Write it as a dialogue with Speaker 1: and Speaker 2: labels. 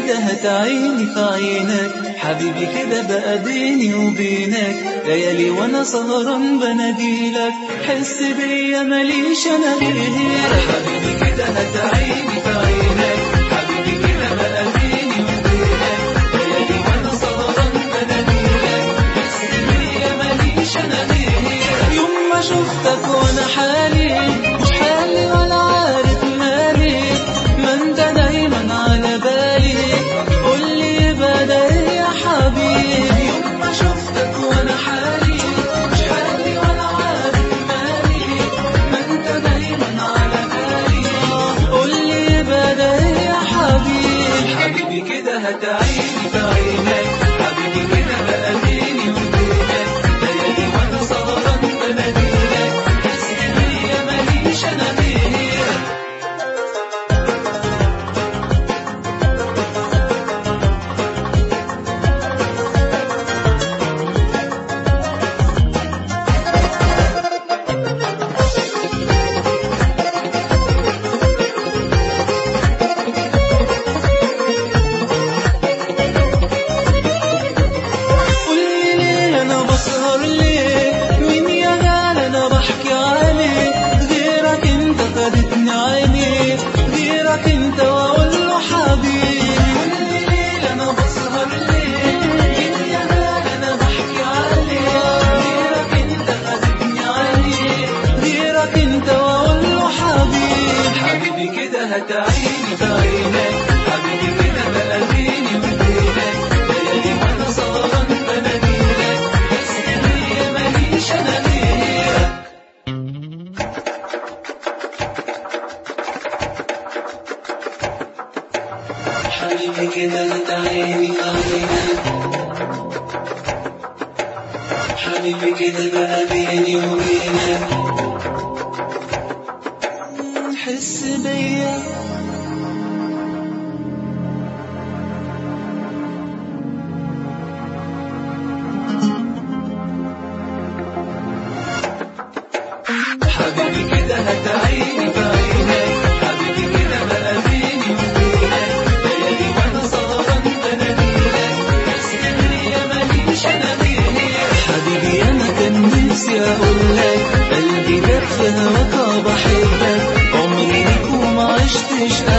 Speaker 1: كده هتعيني في عينك حبيبي كده بقى بيني وبينك ليالي وانا سهران بناديلك حس بيا ماليش انا غيرك حبيبي كده هتعيني في عينك حبيبي كده بقى بيني وبينك ليالي وانا سهران بناديلك حس بيا ماليش انا غيرك يوم ما شفتك وانا حالي مش حالي ولا عارف مالي ما انت دايما على بالي قولي يبقى ده ايه يا حبيبي يوم ما شفتك وانا حالي مش حالي ولا عارف مالي ما انت دايما على بالي قولي يبقى ده ايه يا حبيبي حبيبي كده هتعيني في عينك حبيبي كده بقى بيني وبينك ليالي وانا سهران بناديلك حس بيا ماليش انا غيرك قولي ليه انا بسهر ليه مين يا غال انا بحكي عليه غيرك انت خدتني عيني غيرك انت واقول له حبيبي قولي ليه انا بسهر ليه مين يا غال انا بحكي عليه غيرك انت خدتني عيني غيرك انت واقول له حبيبي حبيبي كده هتعيني في عينك حبيبي كده بقى بيني وبينك ليالي وانا سهران بناديلك بس بيا ماليش انا غيرك حبيبي كده هتعيني في عينك حبيبي كده بقى بيني وبينك حس بيا حبيبي كده هتعيني في عينك حبيبي كده بقى بيني وبينك ليالي وانا سهران بناديلك بس بيا ماليش انا غيرك حبيبي انا كان نفسي اقول لك قلبي داب في هواك بحبك عمري ليك وما عشتش